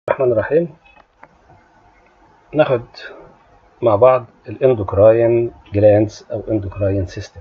الرحمن الرحيم ناخد مع بعض الاندوكراين جلانس او اندوكراين سيستم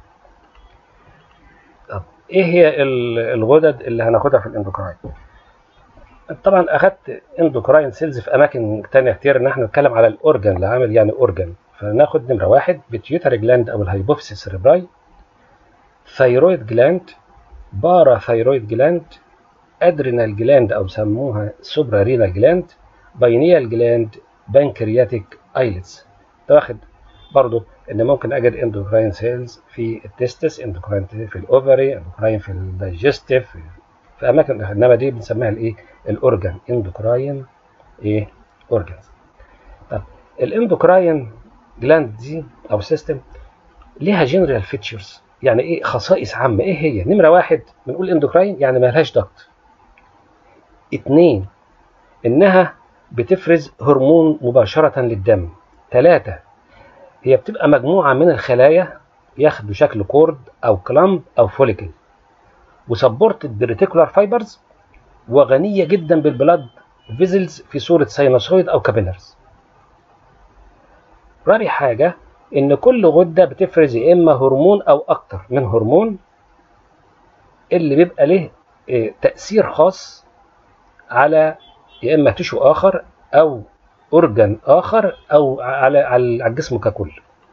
طب ايه هي ال- الغدد اللي هناخدها في الاندوكراين طبعا اخدت اندوكراين سيلز في اماكن تانية كتير ان احنا نتكلم على الاورجان اللي عامل يعني اورجان فناخد نمره واحد بيتيوتري جلاند او الهايبوفيسيس سيريبراي ثايرويد جلاند بارا ثايرويد جلاند ادرينال جلاند او سموها سوبرا رينال جلاند باينيال جلاند بانكرياتيك ايلتس ده واخد برضه ان ممكن اجد اندوكراين سيلز في التستس اندوكراين في الاوفري اندوكراين في الدايجستيف في, في اماكن انما دي بنسميها الايه الاورجان اندوكراين ايه اورجانز طب الاندوكراين جلاند دي او سيستم ليها جنرال فيتشرز يعني ايه خصائص عامه ايه هي نمره واحد بنقول اندوكراين يعني مالهاش ضغط اتنين انها بتفرز هرمون مباشرة للدم ثلاثة هي بتبقى مجموعة من الخلايا ياخدوا شكل كورد او كلامب او فوليكل وسبورتد بريتيكولار فايبرز وغنية جدا بالبلاد فيزلز في صورة ساينوسويد او كابيلرز رابع حاجة ان كل غدة بتفرز يا اما هرمون او اكتر من هرمون اللي بيبقى له إيه، تأثير خاص على يا اما تشو اخر او اورجان اخر او على على الجسم ككل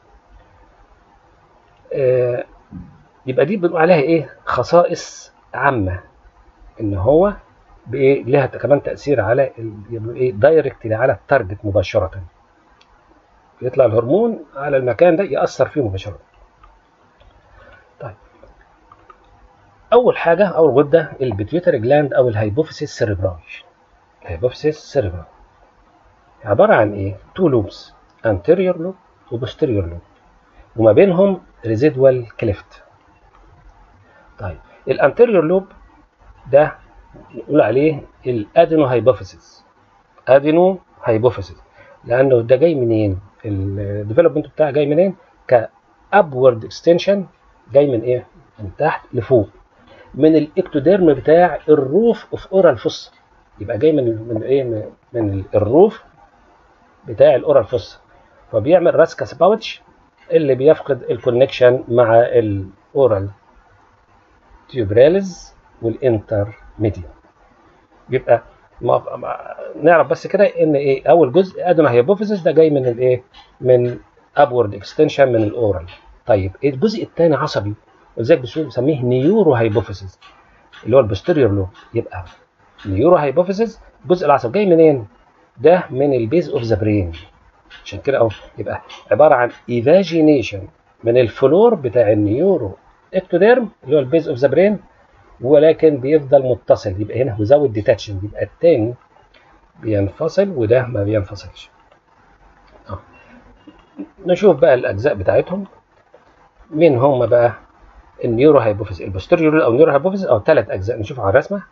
آه، يبقى دي بنقول عليها ايه خصائص عامه ان هو بايه لها كمان تاثير على ال- يبقى ايه دايركت على التارجت مباشره يطلع الهرمون على المكان ده ياثر فيه مباشره طيب اول حاجه اول غده البيتيوتري جلاند او الهايبوفيسيس سيريبراي الهايبوفيسيس سيريبراي عباره عن ايه تو لوبس anterior لوب وبوستيريور لوب وما بينهم ريزيدوال كليفت طيب الانتيريور لوب ده نقول عليه الادينو هايبوفيسيس ادينو هايبوفيسيس لانه ده جاي منين الديفلوبمنت بتاعه جاي منين كابورد اكستنشن جاي من ايه من تحت لفوق من الاكتوديرم بتاع الروف اوف اورال فوس يبقى جاي من من ايه من, من الروف بتاع الاورال فوس فبيعمل راسكاس باوتش اللي بيفقد الكونكشن مع الاورال تيوبراليز والانتر ميديا يبقى ما ما- نعرف بس كده ان ايه اول جزء ادنى هيبوفيسيس ده جاي من الايه من ابورد اكستنشن من الاورال طيب الجزء الثاني عصبي ولذلك بيسموه- بنسميه نيورو هايبوفيسيس اللي هو البوستيريور لوب يبقى نيورو هايبوفيسيس الجزء العصبي جاي منين ده من البيز اوف ذا برين عشان كده اهو يبقى عباره عن ايفاجينيشن من الفلور بتاع النيورو اكتوديرم اللي هو البيز اوف ذا برين ولكن بيفضل متصل يبقى هنا وزود ديتاتشن يبقى التاني بينفصل وده ما بينفصلش أهو. نشوف بقى الاجزاء بتاعتهم مين هم بقى النيورو هايبوفيز البوستيريور او نيورو هايبوفيز او ثلاث اجزاء نشوف على الرسمه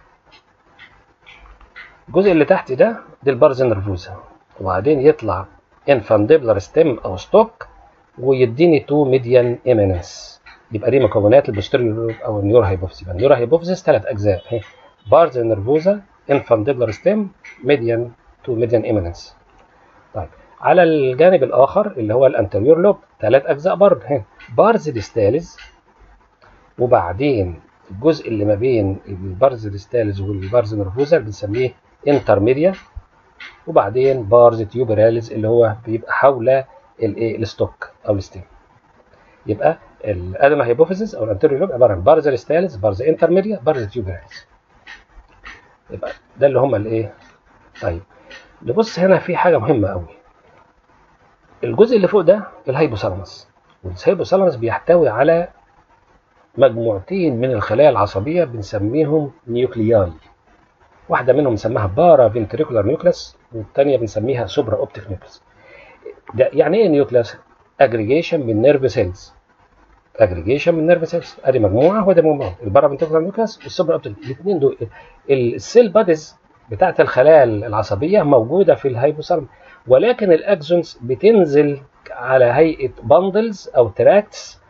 الجزء اللي تحت ده دي البارز نرفوزا وبعدين يطلع انفانديبلر ستيم او ستوك ويديني تو ميديان ايمينس يبقى دي مكونات البوستيريور او النيورو هايبوفيز يبقى النيورو هايبوفيز ثلاث اجزاء اهي بارز نرفوزا انفانديبلر ستيم ميديان تو ميديان ايمينس طيب على الجانب الاخر اللي هو الانتريور لوب ثلاث اجزاء برضه اهي بارز ديستاليز وبعدين الجزء اللي ما بين البارز ديستاليز والبارز نرفوزا بنسميه انترميديا وبعدين بارز تيوبراليز اللي هو بيبقى حول الايه الستوك او الستيم يبقى الادما هيبوفيزيس او الانتيريور لوب عباره عن بارز ديستاليز بارز انترميديا بارز تيوبراليز يبقى ده اللي هم الايه طيب نبص هنا في حاجه مهمه قوي الجزء اللي فوق ده الهيبوثالاموس والهيبوثالاموس بيحتوي على مجموعتين من الخلايا العصبيه بنسميهم نيوكلياي واحده منهم بنسميها بارا فينتريكولار نيوكليس والثانيه بنسميها سوبرا اوبتيك نيوكليس ده يعني ايه نيوكليس اجريجيشن من نيرف سيلز اجريجيشن من نيرف سيلز ادي مجموعه وادي مجموعه البارا فينتريكولار نيوكليس والسوبرا اوبتيك الاثنين دول السيل باديز بتاعت الخلايا العصبيه موجوده في الهايبوثالاموس ولكن الاكسونز بتنزل على هيئه باندلز او تراكتس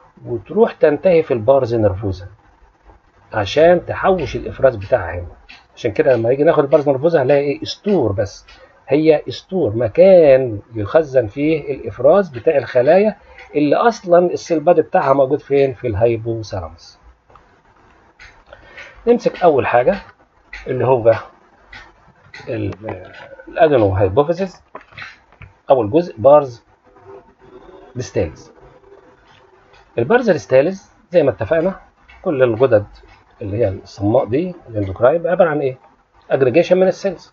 وتروح تنتهي في البارز نرفوزا عشان تحوش الافراز بتاعها هنا عشان كده لما يجي ناخد البارز نرفزها هنلاقي ايه ستور بس هي ستور مكان يخزن فيه الافراز بتاع الخلايا اللي اصلا السيل بادي بتاعها موجود فين في الهايبوثالاموس نمسك اول حاجه اللي هو الادينو هايبوفيسيس اول جزء بارز ديستالز البارز ديستالز زي ما اتفقنا كل الغدد اللي هي الصماء دي الاندوكراين عباره عن ايه اجريجيشن من السيلز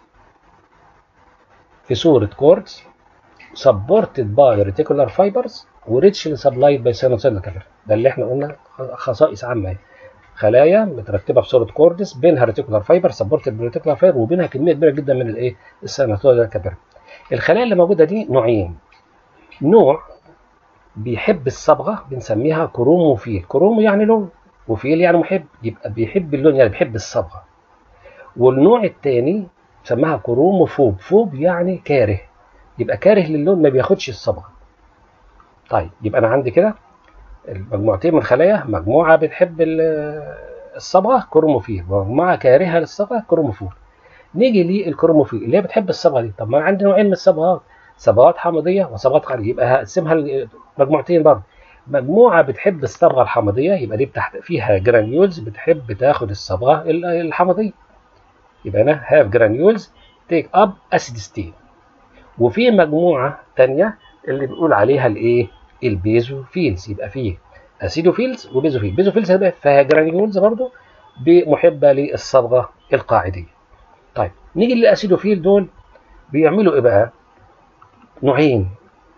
في صوره كوردز supported by reticular fibers وريتشلي سبلايد باي سينوسيل كافير ده اللي احنا قلنا خصائص عامه اهي خلايا مترتبه في صوره كوردس بينها ريتيكولار فايبر سبورتد بريتيكولار فايبر وبينها كميه كبيره جدا من الايه السينوسيل كافير الخلايا اللي موجوده دي نوعين نوع بيحب الصبغه بنسميها كروموفيل كرومو يعني لون وفيل يعني محب يبقى بيحب اللون يعني بيحب الصبغه والنوع الثاني سماها كروموفوب فوب يعني كاره يبقى كاره للون ما بياخدش الصبغه طيب يبقى انا عندي كده المجموعتين من الخلايا مجموعه بتحب الصبغه كروموفيل ومجموعه كارهه للصبغه كروموفول نيجي للكروموفيل اللي هي بتحب الصبغه دي طب ما انا عندي نوعين من الصبغات صبغات حامضيه وصبغات خارجيه يبقى هقسمها مجموعتين برضه مجموعه بتحب الصبغه الحامضيه يبقى دي بتحت فيها جرانيولز بتحب تاخد الصبغه الحامضيه يبقى انا هاف جرانيولز تيك اب اسيد ستين وفي مجموعه ثانيه اللي بنقول عليها الايه البيزوفيلز يبقى فيه اسيدوفيلز وبيزوفيل بيزوفيلز هيبقى فيها جرانيولز برضه محبه للصبغه القاعديه طيب نيجي للاسيدوفيل دول بيعملوا ايه بقى نوعين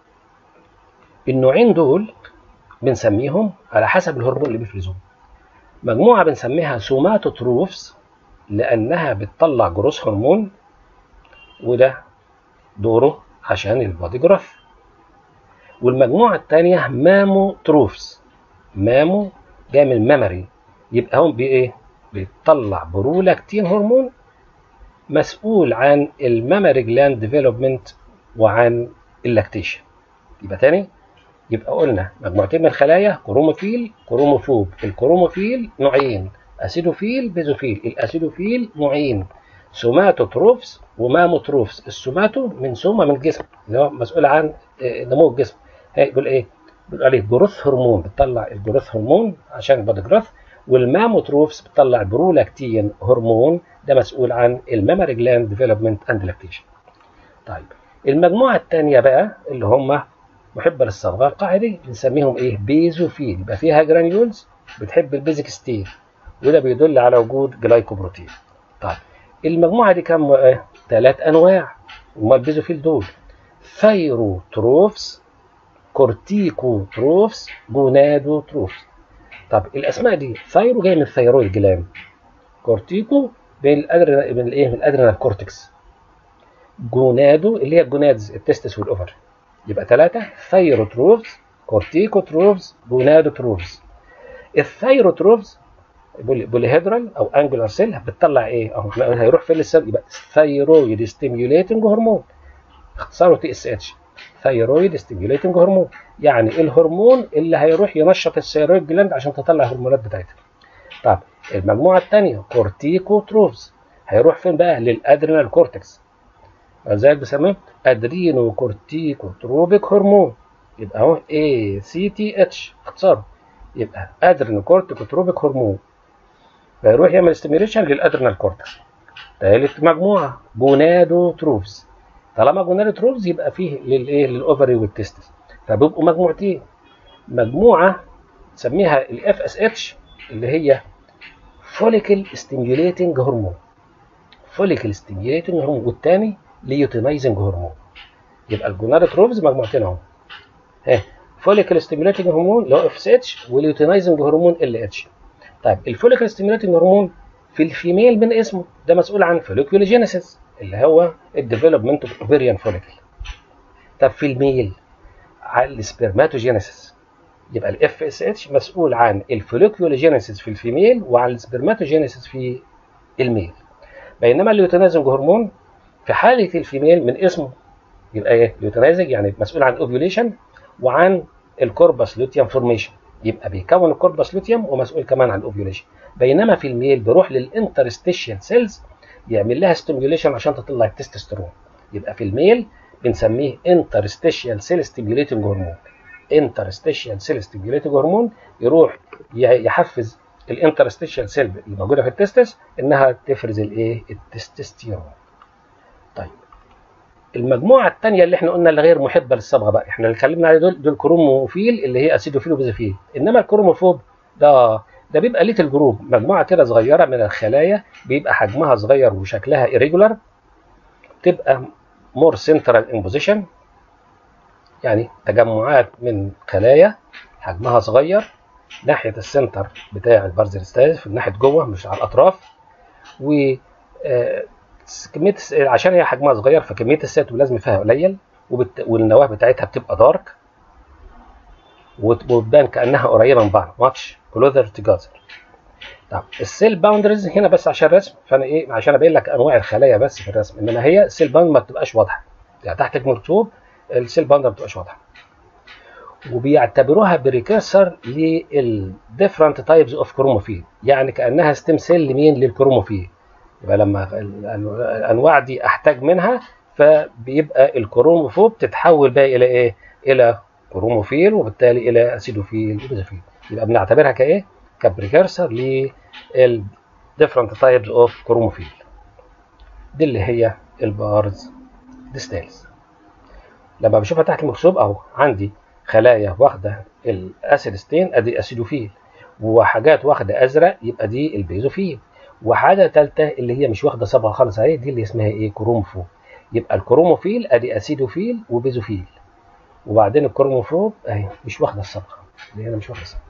النوعين دول بنسميهم على حسب الهرمون اللي بيفرزوه مجموعه بنسميها سوماتوتروفز لانها بتطلع جروس هرمون وده دوره عشان البادي جراف والمجموعة الثانية مامو تروفز مامو جاي من الميموري يبقى هم بإيه؟ بيطلع برولاكتين هرمون مسؤول عن الميموري جلاند ديفلوبمنت وعن اللاكتيشن يبقى تاني يبقى قلنا مجموعتين من الخلايا كروموفيل كروموفوب الكروموفيل نوعين اسيدوفيل بيزوفيل الاسيدوفيل نوعين سوماتوتروفز وماموتروفز السوماتو من سوما من الجسم اللي هو مسؤول عن نمو الجسم هيقول ايه بيقول عليه جروث هرمون بتطلع الجروث هرمون عشان البادي جروث والماموتروفز بتطلع البرولاكتين هرمون ده مسؤول عن الميموري جلاند ديفلوبمنت اند لاكتيشن طيب المجموعه الثانيه بقى اللي هم محبه للصبغه القاعديه بنسميهم ايه بيزوفيل يبقى فيها جرانيولز بتحب البيزك ستين وده بيدل على وجود جلايكوبروتين طيب المجموعه دي كام ايه ثلاث انواع هما البيزوفيل دول ثايروتروفز كورتيكوتروفز جونادوتروفز طب الاسماء دي ثايرو جاي من الثيرويد جلاند كورتيكو بين الادرينال من الايه من الادرينال كورتكس جونادو اللي هي الجونادز التستس والاوفر يبقى ثلاثه ثايروتروفز كورتيكوتروفز جونادوتروفز الثايروتروفز بوليهيدرال او انجولار سيل بتطلع ايه اهو هيروح فين السيل يبقى ثايرويد ستيميوليتنج هرمون اختصاره تي اس اتش ثايرويد ستيميوليتنج هرمون يعني الهرمون اللي هيروح ينشط الثيرويد جلاند عشان تطلع الهرمونات بتاعتها طب المجموعه الثانيه كورتيكوتروفز هيروح فين بقى للادرينال كورتكس ازاي بسميه ادرينو كورتيكوتروبيك هرمون يبقى اهو اي سي تي اتش اختصاره يبقى ادرينو كورتيكوتروبيك هرمون فيروح يعمل ستيميوليشن للادرينال كورتكس ثالث مجموعه جونادوتروفز طالما جونادوتروفز يبقى فيه للايه للاوفري والتستس فبيبقوا مجموعتين مجموعه نسميها الاف اس اتش اللي هي فوليكل ستيميوليتنج هرمون فوليكل ستيميوليتنج هرمون والثاني ليوتينايزنج هرمون يبقى الجونادوتروفز مجموعتين اهو ها فوليكل ستيميوليتنج هرمون اللي هو اف اس اتش واليوتينايزنج هرمون ال اتش طيب الفوليكل ستيميوليتنج هرمون في الفيميل من اسمه ده مسؤول عن فوليكولوجينيسيس اللي هو الديفلوبمنت اوف اوفيريان فوليكل طب في الميل على السبرماتوجينيسيس يبقى الاف اس اتش مسؤول عن الفوليكولوجينيسيس في الفيميل وعن السبرماتوجينيسيس في الميل بينما اليوتينايزنج هرمون في حاله الفيميل من اسمه يبقى ايه اليوتينايزنج يعني مسؤول عن الاوفيوليشن وعن الكوربس لوتيوم فورميشن يبقى بيكون الكوربس لوتيوم ومسؤول كمان عن الاوفيوليشن بينما في الميل بيروح للانترستيشيال سيلز يعمل لها ستيميوليشن عشان تطلع التستوستيرون يبقى في الميل بنسميه انترستيشيال سيل ستيميوليتنج هرمون انترستيشيال سيل ستيميوليتنج هرمون يروح يحفز الانترستيشيال سيل اللي موجوده في التستس انها تفرز الايه التستوستيرون طيب المجموعه الثانيه اللي احنا قلنا اللي غير محبه للصبغه بقى احنا اللي اتكلمنا عليه دول دول كروموفيل اللي هي اسيدوفيل وبيزوفيل انما الكروموفوب ده ده بيبقى ليتل جروب مجموعه كده صغيره من الخلايا بيبقى حجمها صغير وشكلها irregular تبقى مور سنترال امبوزيشن يعني تجمعات من خلايا حجمها صغير ناحيه السنتر بتاع البارزلستاز في ناحيه جوه مش على الاطراف و كميه عشان هي حجمها صغير فكميه السيتوبلازم فيها قليل وبت... والنواه بتاعتها بتبقى دارك وتبان كانها قريبه من بعض ماتش كلوزر توجذر طب السيل باوندرز هنا بس عشان الرسم فانا ايه عشان ابين لك انواع الخلايا بس في الرسم انما هي السيل باوند ما بتبقاش واضحه يعني تحت المكتوب السيل باوند ما بتبقاش واضحه وبيعتبروها بريكيرسر للديفرنت تايبز اوف كروموفيل يعني كانها ستيم سيل لمين للكروموفيل يبقى لما الانواع دي احتاج منها فبيبقى الكروموفوب تتحول بقى الى ايه الى كروموفيل وبالتالي الى اسيدوفيل وبيزوفيل يبقى بنعتبرها كايه كبريكرسر لل different types of كروموفيل دي اللي هي البارز ديستالز لما بشوفها تحت المكتوب اهو عندي خلايا واخده الاسيدستين ادي اسيدوفيل وحاجات واخده ازرق يبقى دي البيزوفيل وحاجه ثالثه اللي هي مش واخده صبغه خالص اهي دي اللي اسمها ايه كروموفو يبقى الكروموفيل ادي اسيدوفيل وبيزوفيل وبعدين الكروموفوب اهي مش واخده الصبغه اللي هنا مش واخده الصبغه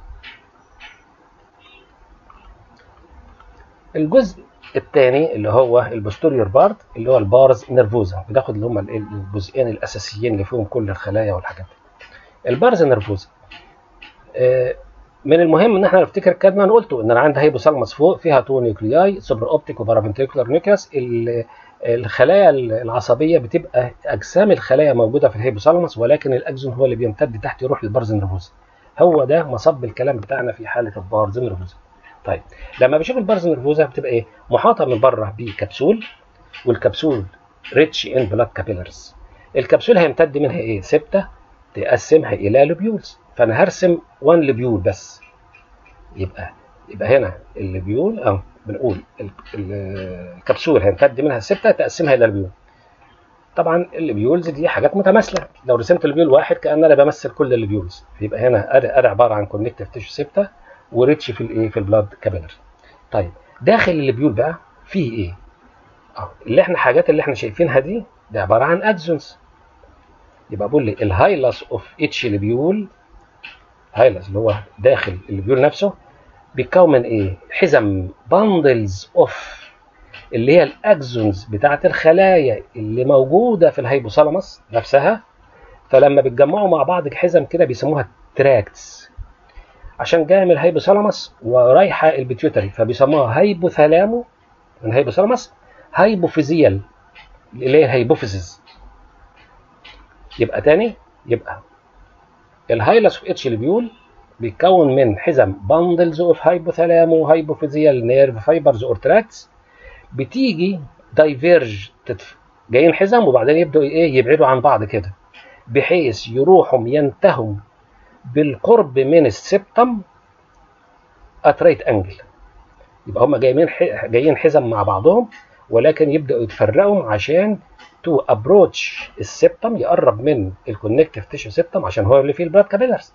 الجزء الثاني اللي هو البوستوريور بارت اللي هو البارز نيرفوزا بناخد اللي هم الجزئين الاساسيين اللي فيهم كل الخلايا والحاجات دي البارز نيرفوزا من المهم ان احنا نفتكر الكلمه انا قلته ان انا عندي هيبوثالاموس فوق فيها تو نيوكلياي سوبر اوبتيك وبارافنتريكولار نيوكليوس الخلايا العصبيه بتبقى اجسام الخلايا موجوده في الهيبوثالاموس ولكن الاكزون هو اللي بيمتد تحت يروح للبارز نيرفوزا هو ده مصب الكلام بتاعنا في حاله البارز نيرفوزا طيب لما بشوف البارز نيرفوزا بتبقى ايه محاطه من بره بكبسول والكبسول ريتش ان بلاد كابيلرز الكبسول هيمتد منها ايه سبته تقسمها الى لوبيولز فانا هرسم 1 لوبيول بس يبقى يبقى هنا اللوبيول اه بنقول الكبسول هيمتد منها سته تقسمها الى لوبيول طبعا اللوبيولز دي حاجات متماثله لو رسمت لوبيول واحد كان انا بمثل كل اللوبيولز يبقى هنا ادي عباره عن كونكتيف تيشو سبته وريتش في الايه في البلاد كابيلر طيب داخل اللوبيول بقى فيه ايه اه اللي احنا حاجات اللي احنا شايفينها دي دي عباره عن اكزونز يبقى بقول لي الهايلاس اوف اتش لوبيول هايلاس اللي هو داخل اللوبيول نفسه بيتكون من ايه حزم باندلز اوف اللي هي الاكزونز بتاعه الخلايا اللي موجوده في الهيبوثالاموس نفسها فلما بيتجمعوا مع بعض حزم كده بيسموها تراكتس عشان جايه من الهيبوثالاموس ورايحه البيتيوتري فبيسموها هيبوثالامو من هيبوثالاموس هايبوفيزيال اللي هي هيبوفيزيز يبقى تاني يبقى الهايلاس اوف اتش لبيول بيتكون من حزم باندلز اوف هايبوثالامو هايبوفيزيال نيرف فايبرز اور تراكتس بتيجي دايفيرج تتف... جايين حزم وبعدين يبداوا ايه يبعدوا عن بعض كده بحيث يروحوا ينتهوا بالقرب من السبتم اتريت انجل يبقى هم جايين جايين حزم مع بعضهم ولكن يبداوا يتفرقوا عشان تو ابروتش السبتم يقرب من الكونكتيف تيشو سبتم عشان هو اللي فيه البلاد كابيلرز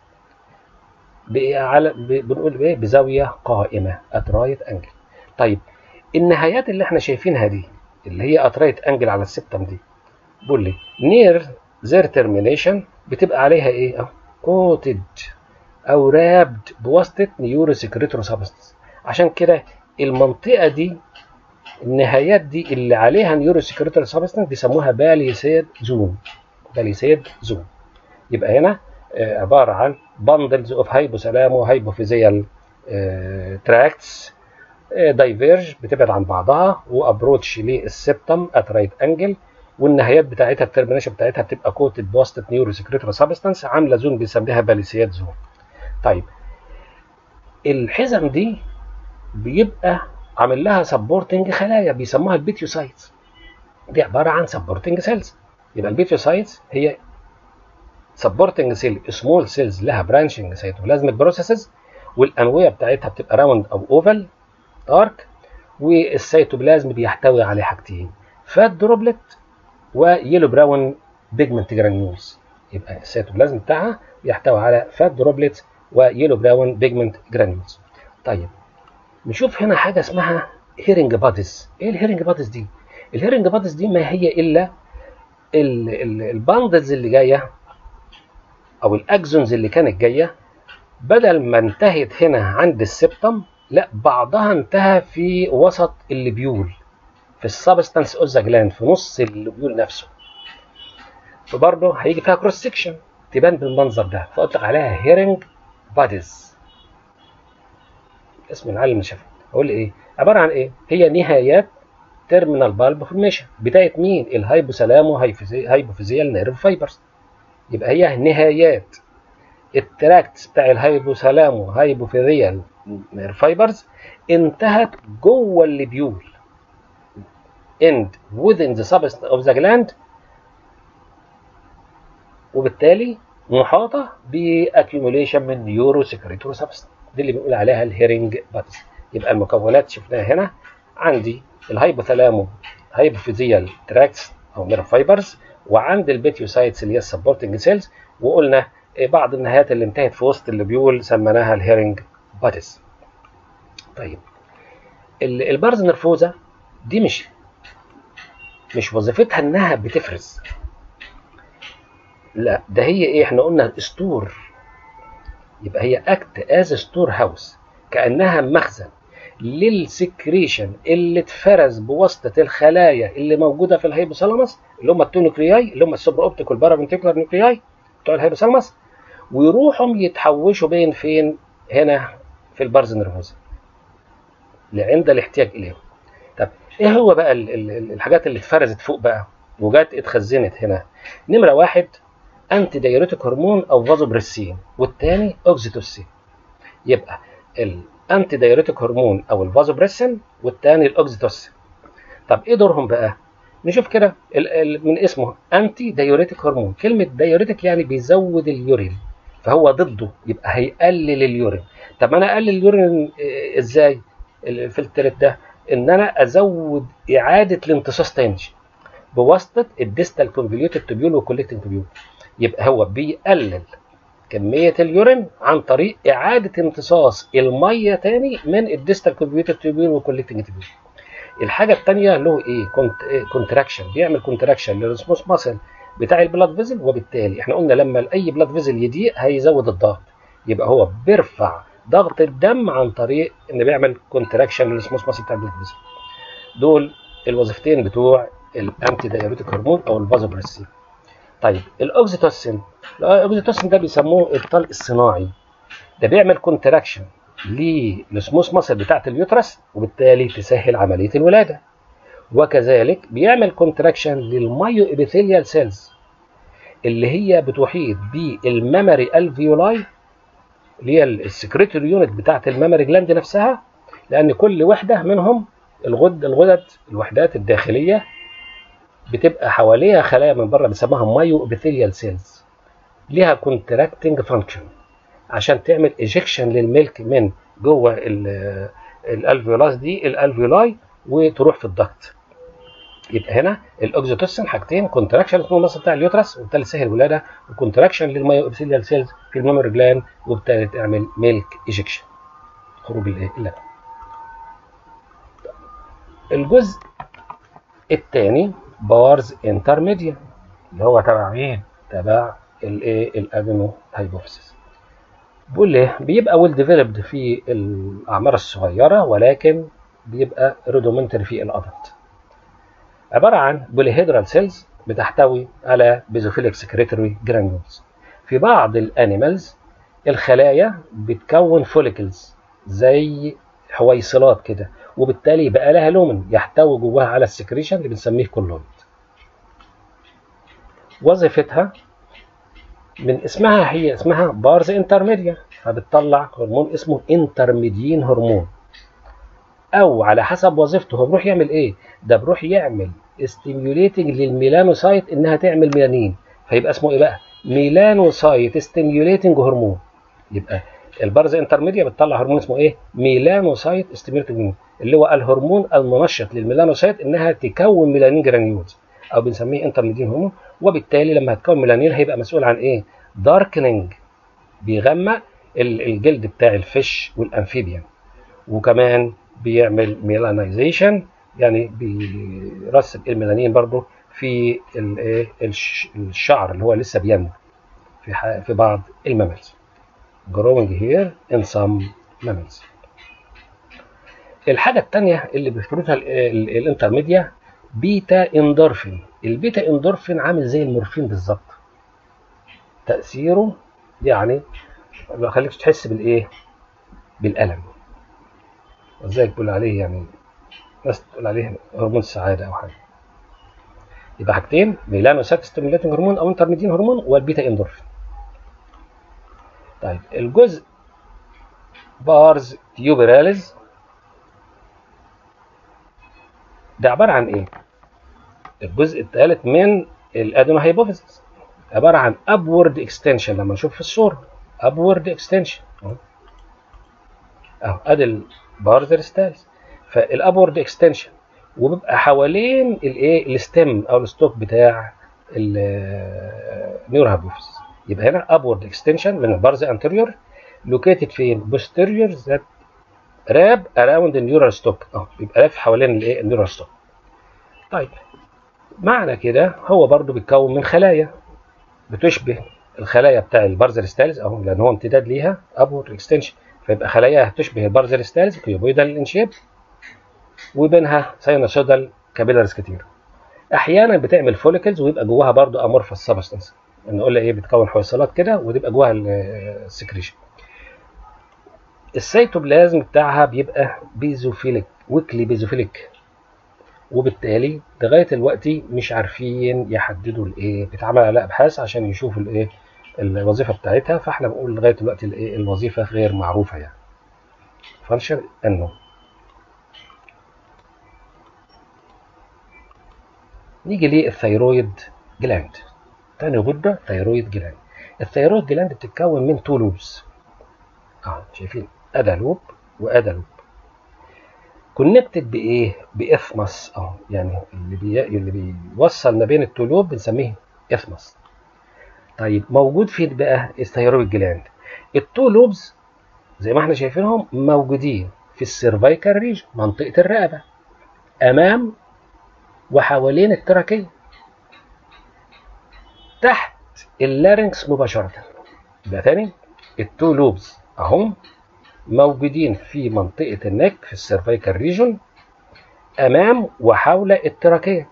على بنقول ايه بزاويه قائمه اترايت انجل طيب النهايات اللي احنا شايفينها دي اللي هي اترايت انجل على السبتم دي بقول لي نير زير ترمينيشن بتبقى عليها ايه اهو كوتد او رابد بواسطه نيورو سكريتورو سبستنس عشان كده المنطقه دي النهايات دي اللي عليها نيورو سكريتوري سبستنس بيسموها باليسيد زون باليسيد زون يبقى هنا عباره عن بندلز اوف هايبوثالامو هايبوفيزيال تراكتس دايفيرج بتبعد عن بعضها وابروتش للسبتم ات رايت انجل والنهايات بتاعتها الترمينيشن بتاعتها بتبقى كوتد بواسطه نيورو سكريتوري سبستنس عامله زون بنسميها باليسيد زون طيب الحزم دي بيبقى عامل لها سبورتنج خلايا بيسموها البيتيوسايتس دي عباره عن سبورتنج سيلز يبقى البيتيوسايتس هي سبورتنج سيل سمول سيلز لها برانشنج سيتوبلازميك بروسيسز والانويه بتاعتها بتبقى راوند او اوفال دارك والسيتوبلازم بيحتوي على حاجتين فات دروبلت ويلو براون بيجمنت جرانيولز يبقى السيتوبلازم بتاعها بيحتوي على فات دروبلت ويلو براون بيجمنت جرانيولز طيب نشوف هنا حاجه اسمها هيرنج بادز ايه الهيرنج بادز دي الهيرنج بادز دي ما هي الا الباندلز اللي جايه او الاكزونز اللي كانت جايه بدل ما انتهت هنا عند السبتم لا بعضها انتهى في وسط الليبيول في السبستانس اوف ذا جلاند في نص الليبيول نفسه فبرضه هيجي فيها كروس سكشن تبان بالمنظر ده فاطلق عليها هيرنج باديز اسم العالم اللي شافه اقول ايه عباره عن ايه هي نهايات تيرمينال بالب فورميشن بدايه مين الهايبوثالامو هايبوفيزيال نيرف فايبرز يبقى هي نهايات التراكتس بتاع الهايبوثالامو هايبوفيزيال نيرف فايبرز انتهت جوه الليبيول end within the substance of the gland وبالتالي محاطه باكيوميليشن من نيورو سكريتوري سبستانس دي اللي بنقول عليها الهيرنج بادز يبقى المكونات شفناها هنا عندي الهايبوثالامو هايبوفيزيال تراكتس او نيرف فايبرز وعند البيتيوسايتس اللي هي السبورتنج سيلز وقلنا بعض النهايات اللي انتهت في وسط الليبيول سميناها الهيرنج بادز طيب البارز نرفوزه دي مش مش وظيفتها انها بتفرز لا ده هي ايه احنا قلنا ستور يبقى هي اكت از ستور هاوس كانها مخزن للسكريشن اللي اتفرز بواسطه الخلايا اللي موجوده في الهيبوثالاموس اللي هم التونوكلياي اللي هم السوبر اوبتيك والبارافنتيكولار نوكلياي بتوع الهيبوثالاموس ويروحوا يتحوشوا بين فين هنا في البارز نيرفوزا عند الاحتياج اليهم طب ايه هو بقى ال ال الحاجات اللي اتفرزت فوق بقى وجات اتخزنت هنا نمره واحد انتي دايوريتيك هرمون او فازوبريسين والتاني اوكسيتوسين يبقى الانتي دايوريتيك هرمون او الفازوبريسين والتاني الاوكسيتوسين طب ايه دورهم بقى نشوف كده من اسمه انتي دايوريتيك هرمون كلمه دايوريتيك يعني بيزود اليورين فهو ضده يبقى هيقلل اليورين طب انا اقلل اليورين ازاي الفلترت ده ان انا ازود اعاده الامتصاص تاني بواسطه الديستال كونفوليوتد تبيول والكوليكتنج تبيول يبقى هو بيقلل كميه اليورين عن طريق اعاده امتصاص الميه تاني من الديستال كونفوليوتد تبيول والكوليكتنج تبيول الحاجه الثانيه له ايه كونت كونتراكشن بيعمل كونتراكشن للرسموس ماسل بتاع البلاد فيزل وبالتالي احنا قلنا لما اي بلاد فيزل يضيق هيزود الضغط يبقى هو بيرفع ضغط الدم عن طريق ان بيعمل كونتراكشن للسموث ماسل بتاع البلاد فيزل دول الوظيفتين بتوع الانتي دايوريتيك هرمون او الفازوبريسين طيب الاوكسيتوسين الاوكسيتوسين ده بيسموه الطلق الصناعي ده بيعمل كونتراكشن للسموث ماسل بتاعه اليوترس وبالتالي تسهل عمليه الولاده وكذلك بيعمل كونتراكشن للمايو ابيثيليال سيلز اللي هي بتحيط بالميموري الفيولاي اللي هي السكريتوري يونت بتاعه الميموري جلاند نفسها لان كل وحده منهم الغد الغدد الوحدات الداخليه بتبقى حواليها خلايا من بره بنسميها مايو ابيثيليال سيلز ليها كونتراكتنج فانكشن عشان تعمل ايجكشن للملك من جوه الالفيولاس دي الالفيولاي وتروح في الضغط يبقى هنا الاوكسيتوسين حاجتين كونتراكشن للمصل بتاع اليوترس وبالتالي تسهل الولاده وكونتراكشن للمايو ابيثيليال سيلز في الميموري جلاند وبالتالي تعمل ميلك ايجكشن خروج اللبن الجزء الثاني بارز انترميديا اللي هو تبع مين؟ تبع الايه الادينو هايبوفيسيس بيقول ليه؟ بيبقى ويل ديفلوبد في الاعمار الصغيره ولكن بيبقى رودومنتري في الادلت عباره عن بوليهيدرال سيلز بتحتوي على بيزوفيليك سكريتوري جرانيولز في بعض الانيمالز الخلايا بتكون فوليكلز زي حويصلات كده وبالتالي بقى لها لومن يحتوي جواها على السكريشن اللي بنسميه كولويد وظيفتها من اسمها هي اسمها بارز انترميديا فبتطلع هرمون اسمه انترميديين هرمون او على حسب وظيفته هو بيروح يعمل ايه ده بيروح يعمل ستيميوليتنج للميلانوسايت انها تعمل ميلانين فيبقى اسمه ايه بقى ميلانوسايت ستيميوليتنج هرمون يبقى البارز انترميديا بتطلع هرمون اسمه ايه ميلانوسايت ستيميوليتنج اللي هو الهرمون المنشط للميلانوسايت انها تكون ميلانين جرانيولز او بنسميه انترميدين هرمون وبالتالي لما هتكون ميلانين هيبقى مسؤول عن ايه داركنينج بيغمق الجلد بتاع الفيش والامفيبيان وكمان بيعمل ميلانيزيشن يعني بيرسب الميلانين برضه في الشعر اللي هو لسه بينمو في في بعض الماملز growing here in some mammals الحاجة الثانية اللي بيفرزها الانترميديا بيتا اندورفين البيتا اندورفين عامل زي المورفين بالظبط تأثيره يعني ما يخليكش تحس بالايه بالألم ازاي تقول عليه يعني ناس تقول عليه هرمون السعادة أو حاجة يبقى حاجتين ميلانوسات ستيموليتنج هرمون أو انترميدين هرمون والبيتا اندورفين طيب الجزء بارز تيوبراليز ده عبارة عن ايه؟ الجزء الثالث من الادينو هايبوفيزيس عبارة عن upward extension لما نشوف في الصورة upward extension اهو ادي البارز ستالز فالابورد اكستنشن وبيبقى حوالين الايه الستيم او الستوك بتاع النيور هايبوفيزيس يبقى هنا upward extension من البارز anterior located فين posterior that wrap around the neural stalk اه بيبقى لف حوالين الايه النيورال ستوك طيب معنى كده هو برضو بيتكون من خلايا بتشبه الخلايا بتاع البارزل ستالز اهو لان هو امتداد ليها upward extension فيبقى خلاياها تشبه البارزل ستالز كيوبويدال الانشيب وبينها ساينوسودال كابيلاريز كتير احيانا بتعمل فوليكلز ويبقى جواها برضو امورفس سبستنس نقول ايه بتكون حويصلات كده وتبقى جواها السكريشن السيتوبلازم بتاعها بيبقى بيزوفيليك ويكلي بيزوفيليك وبالتالي لغايه دلوقتي مش عارفين يحددوا الايه بيتعمل على ابحاث عشان يشوفوا الايه الوظيفه بتاعتها فاحنا بنقول لغايه دلوقتي الايه الوظيفه غير معروفه يعني فانشر انه نيجي للثيرويد جلاند تاني غده ثيرويد جلاند الثيرويد جلاند بتتكون من تو لوبس اه شايفين ادا لوب وادا لوب كونكتد بايه باثمس اه يعني اللي بي... اللي بيوصل ما بين التولوب بنسميه اثمس طيب موجود فين بقى الثيرويد جلاند التو لوبز زي ما احنا شايفينهم موجودين في السيرفايكال ريج منطقه الرقبه امام وحوالين التراكيه تحت اللارنكس مباشره يبقى تاني التو لوبز اهم موجودين في منطقة النك في السيرفيكال ريجون أمام وحول التراكية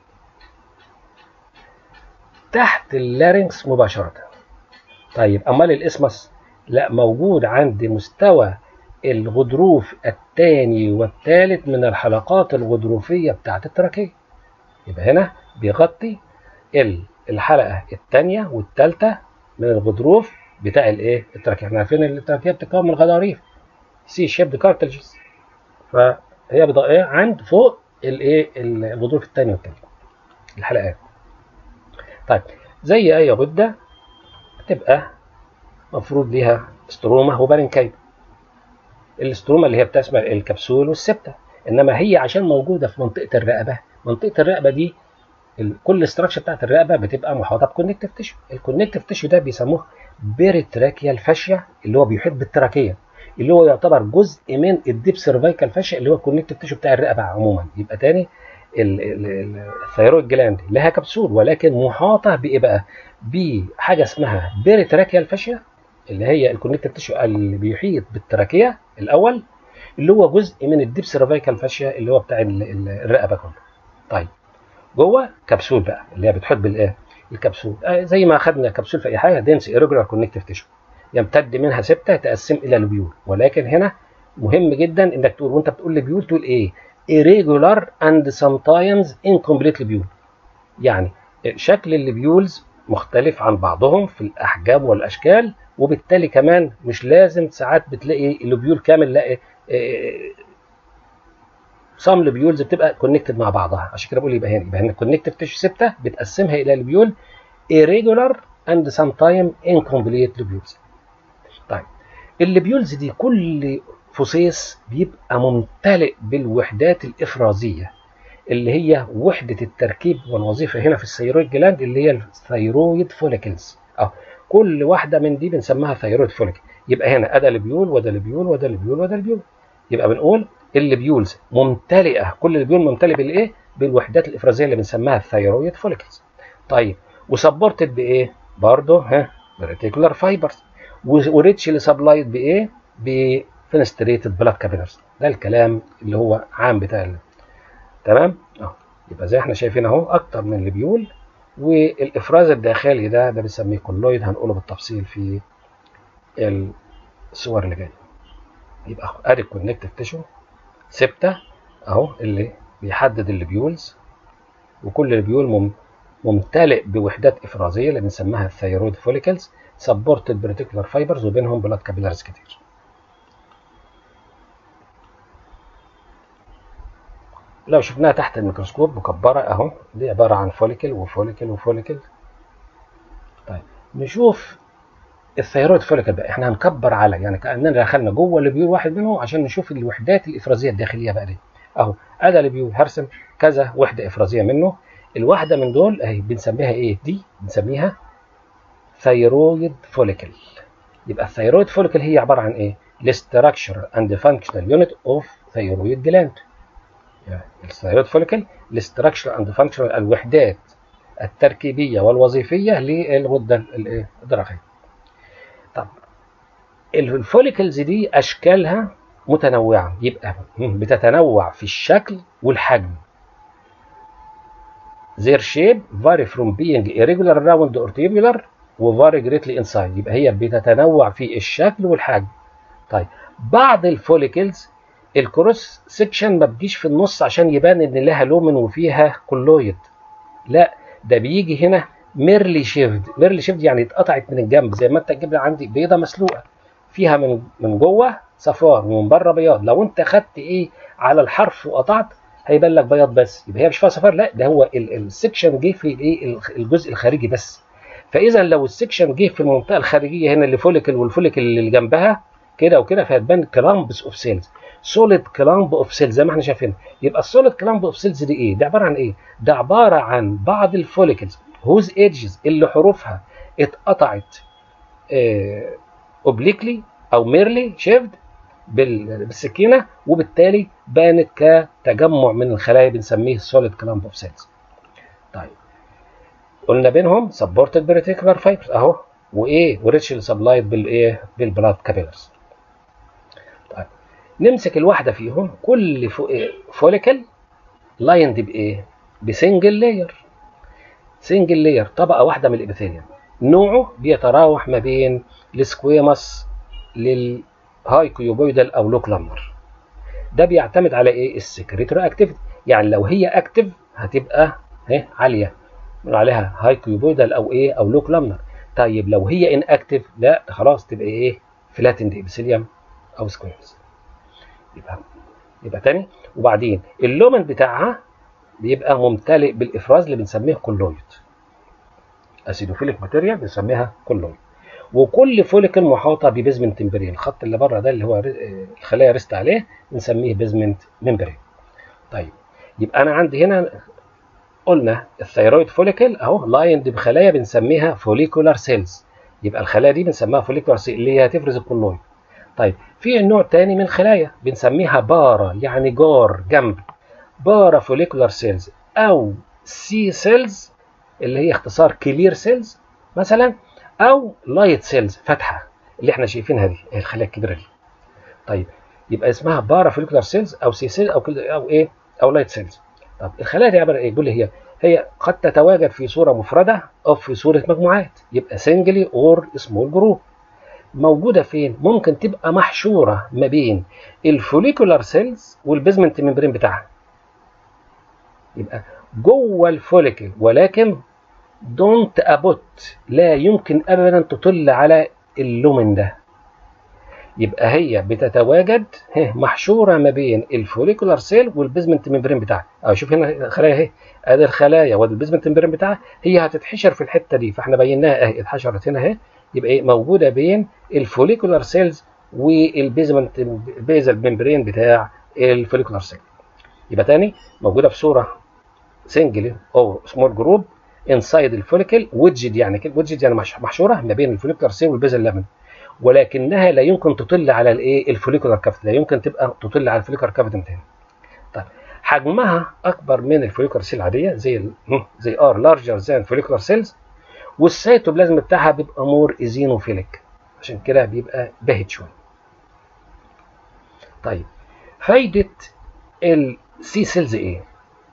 تحت اللارنكس مباشرة طيب أمال الإسمس لا موجود عند مستوى الغضروف الثاني والثالث من الحلقات الغضروفية بتاعت التراكية يبقى هنا بيغطي الحلقة الثانية والثالثة من الغضروف بتاع الايه التراكية احنا عارفين ان التراكية بتتكون من غضاريف سي شيبد كارتلجز فهي بضائيه عند فوق الايه الغضروف الثاني والثالث الحلقات طيب زي اي غده بتبقى مفروض ليها استروما وبارنكايد الاستروما اللي هي بتشمل الكبسول والسبتة انما هي عشان موجوده في منطقه الرقبه منطقه الرقبه دي كل الاستراكشر بتاعت الرقبه بتبقى محاطه بكونكتيف تيشو الكونكتيف تيشو ده بيسموه بيريتراكيال فاشيا اللي هو بيحيط بالتراكيه اللي هو يعتبر جزء من الديب سيرفايكال فاشيا اللي هو الكونكتيف تيشو بتاع الرقبه عموما يبقى تاني الثيرويد جلاند لها كبسول ولكن محاطه بايه بقى؟ بحاجه اسمها بيريتراكيال فاشيا اللي هي الكونكتيف تيشو اللي بيحيط بالتراكيه الاول اللي هو جزء من الديب سيرفايكال فاشيا اللي هو بتاع الرقبه كله. طيب جوه كبسول بقى اللي هي بتحط بالايه؟ الكبسول آه زي ما اخذنا كبسول في اي حاجه دنس ايرجولار كونكتيف تيشو يمتد منها سبته تقسم الى لوبيول ولكن هنا مهم جدا انك تقول وانت بتقول لوبيول تقول ايه؟ irregular and sometimes incomplete لوبيول يعني شكل اللوبيولز مختلف عن بعضهم في الاحجام والاشكال وبالتالي كمان مش لازم ساعات بتلاقي اللوبيول كامل لا سام لوبيولز بتبقى كونكتد مع بعضها عشان كده بقول يبقى هنا يبقى هنا الكونكتيف تيشو ثابته بتقسمها الى لوبيول irregular and sometimes incomplete lobules طيب اللوبيولز دي كل فصيص بيبقى ممتلئ بالوحدات الافرازيه اللي هي وحده التركيب والوظيفه هنا في الثيرويد جلاند اللي هي الثيرويد فوليكلز اه كل واحده من دي بنسميها ثيرويد فوليكل يبقى هنا ادا لبيول وده لبيول وده لبيول وده لبيول يبقى بنقول الليبيولز ممتلئه كل لبيول ممتلئ بالايه بالوحدات الافرازيه اللي بنسميها الثيرويد فوليكلز طيب وسبورتد بايه برضه ها ريتيكولار فايبرز وريتشلي سبلايد بايه بفينستريتد بلاد كابيلرز ده الكلام اللي هو عام بتاع ال- تمام اه يبقى زي احنا شايفين اهو اكتر من لبيول والافراز الداخلي ده ده بنسميه كولويد هنقوله بالتفصيل في الصور اللي جايه يبقى اهو ادي الكونكتيف تيشو ثابته اهو اللي بيحدد الليبيولز وكل ليبيول مم ممتلئ بوحدات افرازيه اللي بنسميها الثيرويد فوليكلز سبورتد بريتيكولار فايبرز وبينهم بلاد كابيلارز كتير لو شفناها تحت الميكروسكوب مكبره اهو دي عباره عن فوليكل وفوليكل وفوليكل طيب نشوف الثيرويد فوليكل بقى احنا هنكبر على يعني كاننا دخلنا جوه الليبيول واحد منهم عشان نشوف الوحدات الافرازيه الداخليه بقى دي اهو ادي ليبيول هرسم كذا وحده افرازيه منه الواحده من دول اهي بنسميها ايه دي بنسميها ثيرويد فوليكل يبقى الثيرويد فوليكل هي عباره عن ايه الاستراكشر اند فانكشنال يونت اوف ثيرويد جلاند يعني الثيرويد فوليكل الاستراكشر اند فانكشنال الوحدات التركيبيه والوظيفيه للغده الايه الدرقيه طب الفوليكلز دي اشكالها متنوعه يبقى بتتنوع في الشكل والحجم their shape vary from being irregular round or tubular و vary greatly in size يبقى هي بتتنوع في الشكل والحجم طيب بعض الفوليكلز الكروس سكشن ما بتجيش في النص عشان يبان ان لها لومن وفيها كولويد لا ده بيجي هنا ميرلي شيفد ميرلي شيفد يعني اتقطعت من الجنب زي ما انت تجيب لي عندي بيضه مسلوقه فيها من من جوه صفار ومن بره بياض لو انت خدت ايه على الحرف وقطعت هيبان لك بياض بس يبقى هي مش فيها صفار لا ده هو السكشن جه في الايه الجزء الخارجي بس فاذا لو السكشن جه في المنطقه الخارجيه هنا اللي فوليكل والفوليكل اللي جنبها كده وكده فهتبان كلامبس اوف سيلز سوليد كلامب اوف سيلز زي ما احنا شايفين يبقى السوليد كلامب اوف سيلز دي ايه ده عباره عن ايه ده عباره عن بعض الفوليكلز هوز ايدجز اللي حروفها اتقطعت اوبليكلي او ميرلي شيفد بالسكينه وبالتالي بانت كتجمع من الخلايا بنسميه سوليد كلامب اوف سيلز طيب قلنا بينهم سبورتد بريتيكولار فايبرز اهو وايه وريتشل سبلايد بالايه بالبلاد كابيلرز طيب نمسك الواحده فيهم كل فوليكل لايند بايه بسنجل لاير سنجل لاير طبقه واحده من الابيثيليوم نوعه بيتراوح ما بين السكويمس للهاي كيوبويدال او لو كلامر ده بيعتمد على ايه السكريتوري اكتيفيتي يعني لو هي اكتف هتبقى اهي عاليه بنقول عليها هاي كيوبويدال او ايه او لو كلامر طيب لو هي ان اكتف لا خلاص تبقى ايه فلاتند ابيثيليوم او سكويمس يبقى يبقى تاني وبعدين اللومن بتاعها بيبقى ممتلئ بالافراز اللي بنسميه كولويد اسيدوفيليك ماتيريال بنسميها كولويد وكل فوليكل محاطه ببيزمنت ممبرين الخط اللي بره ده اللي هو الخلايا ريست عليه بنسميه بيزمنت ممبرين طيب يبقى انا عندي هنا قلنا الثيرويد فوليكل اهو لايند بخلايا بنسميها فوليكولار سيلز يبقى الخلايا دي بنسميها فوليكولار سيل اللي هي هتفرز الكولويد طيب في نوع تاني من الخلايا بنسميها بارا يعني جار جنب بارا فوليكولار سيلز او سي سيلز اللي هي اختصار كلير سيلز مثلا او لايت سيلز فتحه اللي احنا شايفينها دي الخلايا الكبيره دي طيب يبقى اسمها بارا فوليكولار سيلز او سي سيلز او او ايه او لايت سيلز طب الخلايا دي عباره ايه بيقول لي هي هي قد تتواجد في صوره مفرده او في صوره مجموعات يبقى سنجلي اور سمول جروب موجوده فين ممكن تبقى محشوره ما بين الفوليكولار سيلز والبيزمنت ممبرين بتاعها يبقى جوه الفوليكل ولكن دونت ابوت لا يمكن ابدا تطل على اللومن ده يبقى هي بتتواجد ها، محشوره ما بين الفوليكولار سيل والبيزمنت ممبرين بتاعها اه شوف هنا خلايا اهي ادي الخلايا وادي البيزمنت ممبرين بتاعها هي هتتحشر في الحته دي فاحنا بيناها اهي اتحشرت هنا اهي يبقى ايه موجوده بين الفوليكولار سيلز والبيزمنت البيزل ممبرين بتاع الفوليكولار سيل يبقى تاني موجوده في صوره سنجل او سمول جروب انسايد الفوليكل ويدجد يعني كده ويدجد يعني مش- محشوره ما بين الفوليكولار سيل والبيزل لامين ولكنها لا يمكن تطل على الايه الفوليكولار كافيتي لا يمكن تبقى تطل على الفوليكولار كافيتي من تاني طيب حجمها اكبر من الفوليكولار سيل العاديه زي ال زي ار لارجر ذان فوليكولار سيلز والسيتوبلازم بتاعها بيبقى مور ايزينوفيليك عشان كده بيبقى باهت شويه طيب فايده السي سيلز ايه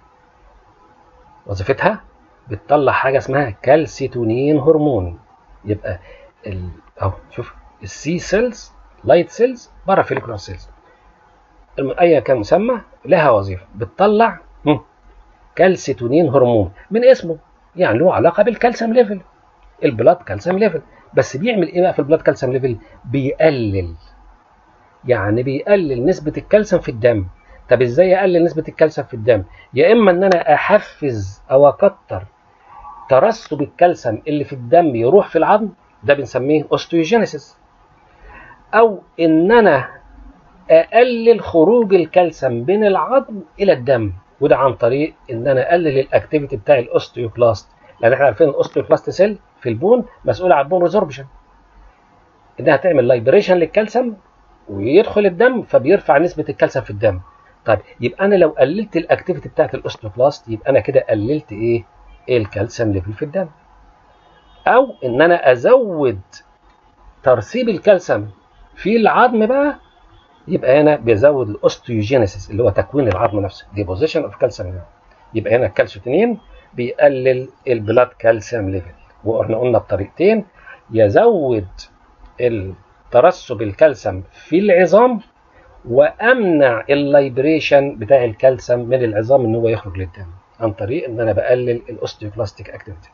وظيفتها بتطلع حاجه اسمها كالسيتونين هرمون يبقى ال... اهو شوف السي سيلز لايت سيلز بارافوليكولار سيلز ايا كان مسمى لها وظيفه بتطلع هم، كالسيتونين هرمون من اسمه يعني له علاقه بالكالسيوم ليفل البلاد كالسيوم ليفل بس بيعمل ايه بقى في البلاد كالسيوم ليفل بيقلل يعني بيقلل نسبه الكالسيوم في الدم طب ازاي اقلل نسبه الكالسيوم في الدم يا اما ان انا احفز او اكتر ترسب الكالسيوم اللي في الدم يروح في العظم ده بنسميه اوستيوجينيسيس او ان انا اقلل خروج الكالسيوم من العظم الى الدم وده عن طريق ان انا اقلل الاكتيفيتي بتاع الاوستيوكلاست لان احنا عارفين الاوستيوكلاست سيل في البون مسؤول عن البون ريزوربشن انها تعمل لايبريشن للكالسيوم ويدخل الدم فبيرفع نسبه الكالسيوم في الدم طيب يبقى انا لو قللت الاكتيفيتي بتاعت الاوستيوكلاست يبقى انا كده قللت ايه الكالسيوم ليفل في الدم او ان انا ازود ترسيب الكالسيوم في العظم بقى يبقى هنا بيزود الاوستيوجينيسيس اللي هو تكوين العظم نفسه ديبوزيشن اوف كالسيوم يبقى هنا الكالسيوتونين بيقلل البلاد كالسيوم ليفل واحنا قلنا بطريقتين يزود ترسب الكالسيوم في العظام وامنع اللايبريشن بتاع الكالسيوم من العظام ان هو يخرج للدم عن طريق ان انا بقلل الاوستيوكلاستيك اكتيفيتي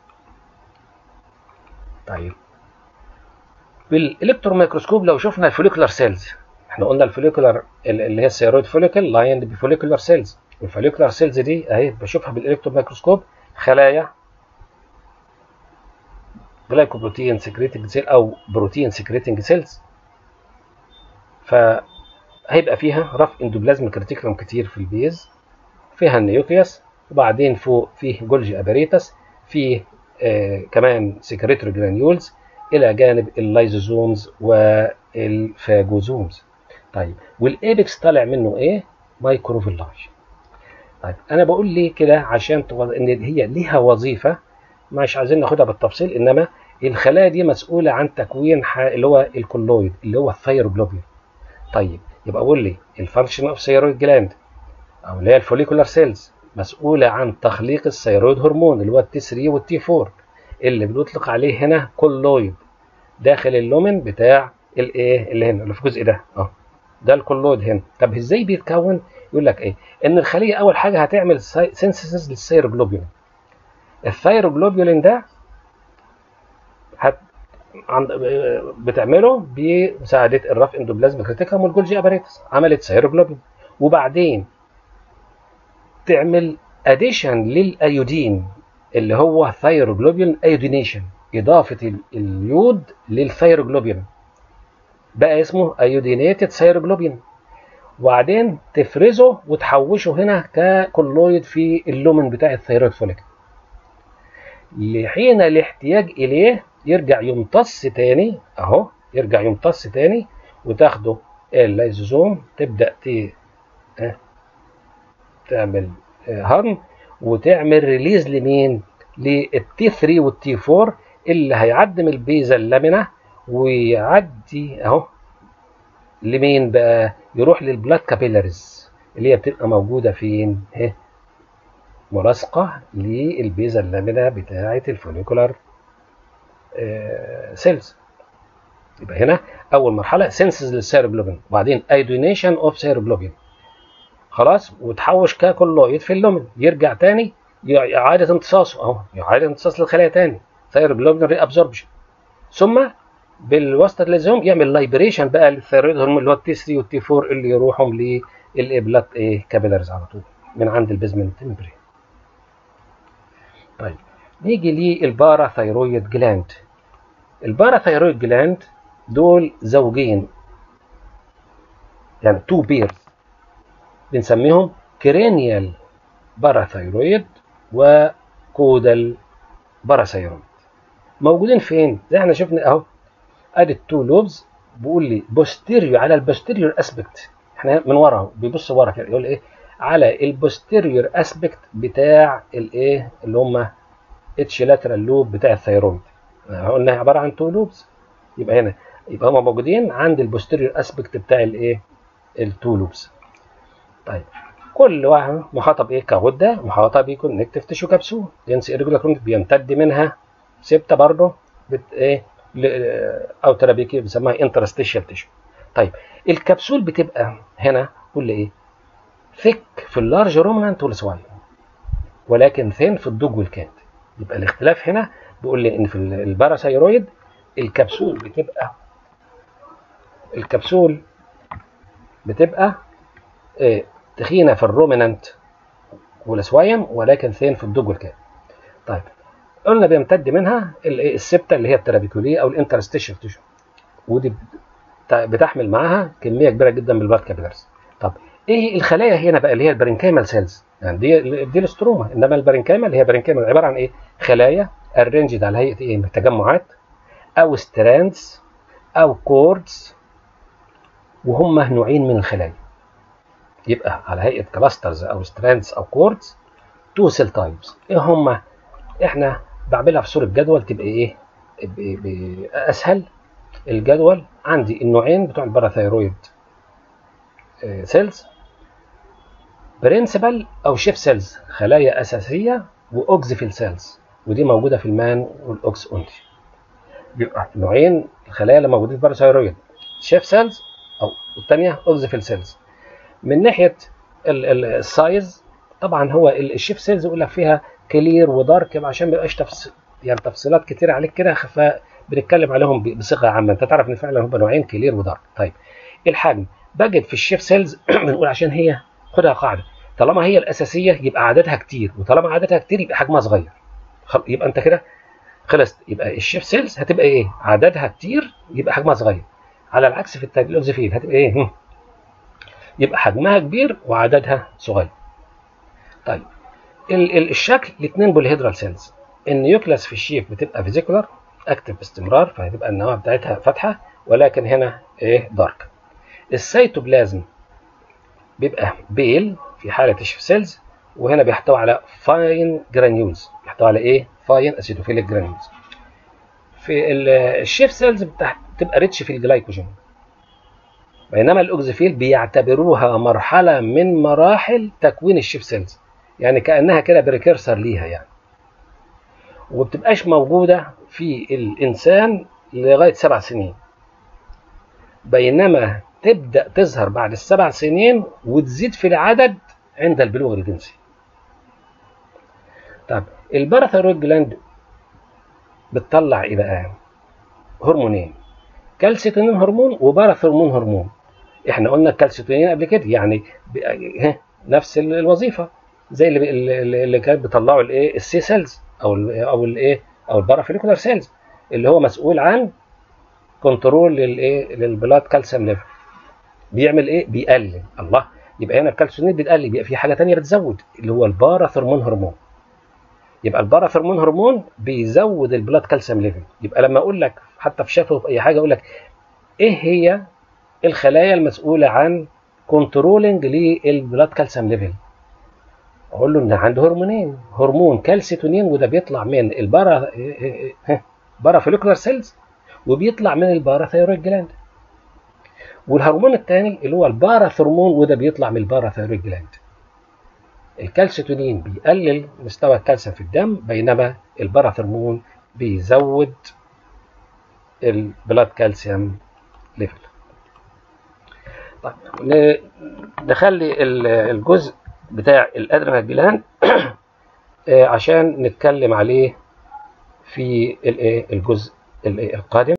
طيب بالالكترون ميكروسكوب لو شفنا الفوليكولار سيلز احنا قلنا الفوليكولار اللي هي الثيرويد فوليكل لايند بفوليكولار سيلز الفوليكولار سيلز دي اهي بشوفها بالالكترون ميكروسكوب خلايا جلايكوبروتين سكريتنج سيل او بروتين سكريتنج سيلز فهيبقى فيها رف اندوبلازم كريتيكولم كتير في البيز فيها النيوكليوس وبعدين فوق فيه جولجي اباريتس فيه آه كمان سكريتوري جرانيولز الى جانب اللايزوزومز والفاجوزومز طيب والايبكس طالع منه ايه مايكروفيلاج طيب انا بقول ليه كده عشان توض... ان هي ليها وظيفه مش عايزين ناخدها بالتفصيل انما الخلايا دي مسؤوله عن تكوين ح... اللي هو الكولويد اللي هو الثيروجلوبين طيب يبقى قول لي الفانكشن اوف ثيرويد جلاند او اللي هي الفوليكولار سيلز مسؤوله عن تخليق الثيرويد هرمون اللي هو التي 3 والتي 4 اللي بنطلق عليه هنا كولويد داخل اللومن بتاع الايه اللي هنا اللي في الجزء ده اه ده الكولويد هنا طب ازاي بيتكون يقول لك ايه ان الخليه اول حاجه هتعمل سينثيسيس للثيروجلوبين الثيروجلوبولين ده هت عند بتعمله بمساعده الرف اندوبلازم كريتيكم والجولجي اباريتس عملت ثيروجلوبين وبعدين تعمل اديشن للايودين اللي هو ثيروجلوبين ايودينيشن اضافه اليود للثيروجلوبين بقى اسمه ايودينيتد ثيروجلوبين وبعدين تفرزه وتحوشه هنا ككولويد في اللومن بتاع الثيرويد فوليك لحين الاحتياج اليه يرجع يمتص تاني اهو يرجع يمتص تاني وتاخده اللايزوزوم تبدا ت تعمل هضم وتعمل ريليز لمين للتي 3 والتي 4 اللي هيعدم البيزا اللامنه ويعدي اهو لمين بقى يروح للبلاد كابيلاريز اللي هي بتبقى موجوده فين اهي ملاصقه للبيزا اللامنه بتاعه الفوليكولار سيلز يبقى هنا اول مرحله سينسز للسيروجلوبين وبعدين ايودينيشن اوف سيروجلوبين خلاص وتحوش ككولويد في اللومن يرجع تاني اعاده امتصاصه اهو اعاده امتصاص للخلايا تاني ثيروجلوبين ري ابزوربشن ثم بالواسطه اللازم يعمل لايبريشن بقى للثيرويد هرمون اللي هو التي 3 والتي 4 اللي يروحوا للبلاد ايه كابيلاريز على طول من عند البيزمنت ممبرين طيب نيجي للباراثيرويد جلاند الباراثيرويد جلاند دول زوجين يعني تو بيرز بنسميهم كرينيال باراثيرويد وكودال باراثيرويد موجودين فين؟ زي احنا شفنا اهو ادي التو لوبز بيقول لي بوستيريور على البوستيريور اسبكت احنا من ورا اهو بيبص ورا كده يقول ايه على البوستيريور اسبكت بتاع الايه اللي هم اتش لاترال لوب بتاع الثيرويد قلنا عباره عن تو لوبز يبقى هنا يبقى هم موجودين عند البوستيريور اسبكت بتاع الايه التو لوبز طيب كل واحد محاطه بايه كغده محاطه بكونكتيف تيشو كبسول جنس ايرجولا بيمتد منها سبته برضه بت ايه او ترابيكي بنسميها انترستيشال تيشو طيب الكبسول بتبقى هنا كل ايه ثيك في اللارج رومنانت والسوايل ولكن ثين في الدوج والكات يبقى الاختلاف هنا بيقول لي ان في الباراثيرويد الكبسول بتبقى الكبسول بتبقى إيه تخينه في الرومنانت والسوايم ولكن ثين في الدوج والكات طيب قلنا بيمتد منها السبتة اللي هي الترابيكولية او الانترستيشال تيشو ودي بتحمل معاها كميه كبيره جدا من البلاد كابيلارز طب ايه الخلايا هنا بقى اللي هي البرينكايمال سيلز يعني دي دي الاستروما انما البرينكايمال اللي هي برينكايمال عباره عن ايه خلايا ارينجد على هيئه ايه تجمعات او ستراندز او كوردز وهم نوعين من الخلايا يبقى على هيئه كلاسترز او ستراندز او كوردز تو سيل تايبس ايه هم احنا بعملها في صوره جدول تبقى ايه اسهل الجدول عندي النوعين بتوع الباراثيرويد سيلز برنسبل او شيف سيلز خلايا اساسيه واوكزيفيل سيلز ودي موجوده في المان والاوكس اونلي يبقى نوعين الخلايا اللي موجودين في الباراثيرويد شيف سيلز او الثانيه اوكزيفيل سيلز من ناحيه السايز طبعا هو الشيف سيلز يقول لك فيها كلير ودارك عشان ما يبقاش تفصيل يعني تفصيلات كتير عليك كده فبنتكلم عليهم بصيغه عامه انت تعرف ان فعلا هم نوعين كلير ودارك طيب الحجم بجد في الشيف سيلز بنقول عشان هي خدها قاعده طالما هي الاساسيه يبقى عددها كتير وطالما عددها كتير يبقى حجمها صغير يبقى انت كده خلصت يبقى الشيف سيلز هتبقى ايه عددها كتير يبقى حجمها صغير على العكس في الاوكسيفيل هتبقى ايه يبقى حجمها كبير وعددها صغير طيب ال ال الشكل الاثنين بوليهيدرال سيلز النيوكلاس في الشيف بتبقى فيزيكولار اكتف باستمرار فهتبقى النواه بتاعتها فاتحه ولكن هنا ايه دارك السيتوبلازم بيبقى بيل في حاله الشيف سيلز وهنا بيحتوي على فاين جرانيولز بيحتوي على ايه فاين اسيدوفيليك جرانيولز في الشيف سيلز بتبقى ريتش في الجلايكوجين بينما الاوكزيفيل بيعتبروها مرحله من مراحل تكوين الشيف سيلز يعني كانها كده بريكيرسر ليها يعني وبتبقاش موجوده في الانسان لغايه سبع سنين بينما تبدا تظهر بعد السبع سنين وتزيد في العدد عند البلوغ الجنسي طب الباراثيرويد جلاند بتطلع ايه بقى هرمونين كالسيتونين هرمون وباراثيرمون هرمون احنا قلنا الكالسيتونين قبل كده يعني نفس الوظيفه زي اللي اللي كانت بيطلعوا الايه السي سيلز او ال او الايه او البارافوليكولار سيلز اللي هو مسؤول عن كنترول للايه للبلاد كالسيوم ليفل بيعمل ايه بيقلل الله يبقى هنا الكالسيوم بيقلل يبقى في حاجه ثانيه بتزود اللي هو الباراثرمون هرمون يبقى الباراثرمون هرمون بيزود البلاد كالسيوم ليفل يبقى لما اقول لك حتى في شفه في اي حاجه اقول لك ايه هي الخلايا المسؤوله عن كنترولنج للبلاد كالسيوم ليفل اقول له ان عنده هرمونين هرمون كالسيتونين وده بيطلع من البارا بارافوليكولار سيلز وبيطلع من الباراثيرويد جلاند والهرمون الثاني اللي هو الباراثرمون وده بيطلع من الباراثيرويد جلاند الكالسيتونين بيقلل مستوى الكالسيوم في الدم بينما الباراثرمون بيزود البلاد كالسيوم ليفل طيب نخلي الجزء بتاع الادرينال جلاند عشان نتكلم عليه في الجزء القادم